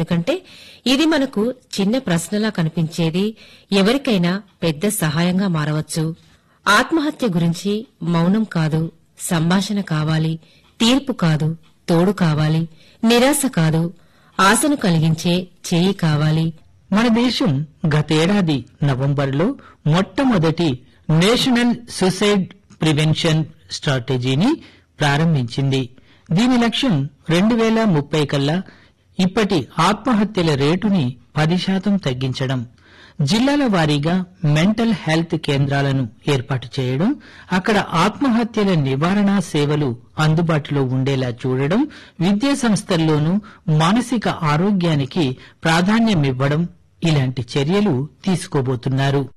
ఎందుకంటే ఇది మనకు చిన్న ప్రశ్నలా కనిపించేది ఎవరికైనా పెద్ద సహాయంగా మారవచ్చు ఆత్మహత్య గురించి మౌనం కాదు సంభాషణ కావాలి తీర్పు కాదు తోడు కావాలి నిరాశ కాదు ఆశను కలిగించే చేయి కావాలి మన దేశం గతేడాది నవంబర్లో మొట్టమొదటి నేషనల్ సూసైడ్ ప్రివెన్షన్ స్ట్రాటజీని ప్రారంభించింది దీని లక్ష్యం రెండు వేల ముప్పై కల్లా ఇప్పటి ఆత్మహత్యల రేటుని పది శాతం తగ్గించడం జిల్లాల వారీగా మెంటల్ హెల్త్ కేంద్రాలను ఏర్పాటు చేయడం అక్కడ ఆత్మహత్యల నివారణ సేవలు అందుబాటులో ఉండేలా చూడడం విద్యా సంస్థల్లోనూ మానసిక ఆరోగ్యానికి ప్రాధాన్యమివ్వడం ఇలాంటి చర్యలు తీసుకోబోతున్నారు